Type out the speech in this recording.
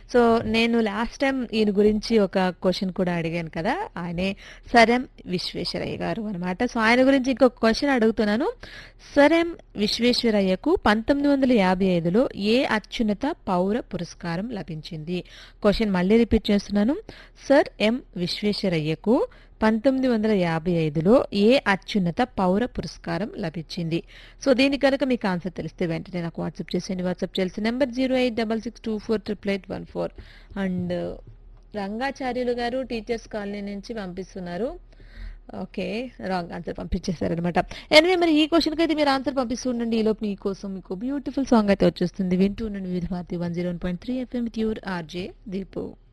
so నేను last time ఈయన గురించి ఒక క్వశ్చన్ కూడా అడిగాను కదా ఆయనే సరెం విశ్వేశ్వరయ్య గారు అనమాట సో ఆయన గురించి ఇంకొక క్వశ్చన్ అడుగుతున్నాను సరెం విశ్వేశ్వరయ్యకు పంతొమ్మిది వందల యాభై ఐదులో ఏ అత్యున్నత పౌర పురస్కారం లభించింది క్వశ్చన్ మళ్ళీ రిపీట్ చేస్తున్నాను సర్ ఎం విశ్వేశ్వరయ్యకు పంతొమ్మిది వందల యాభై ఐదులో ఏ అత్యున్నత పౌర పురస్కారం లభించింది సో దీని కనుక మీకు ఆన్సర్ తెలిస్తే వెంటనే నాకు వాట్సాప్ చేసేయండి వాట్సాప్ చేయాల్సిన number zero eight double six two four triple eight one four and Rangacharyulu garu teachers colony నుంచి పంపిస్తున్నారు ఓకే రాంగ్ ఆన్సర్ పంపించేశారనమాట ఎనివే మరి ఈ క్వశ్చన్కి అయితే మీరు ఆన్సర్ పంపిస్తుండండి ఈలోపు మీకోసం మీకు బ్యూటిఫుల్ సాంగ్ అయితే వచ్చేస్తుంది వింటూ ఉండండి Vividha Bharati one zero point three FM with your RJ Deepu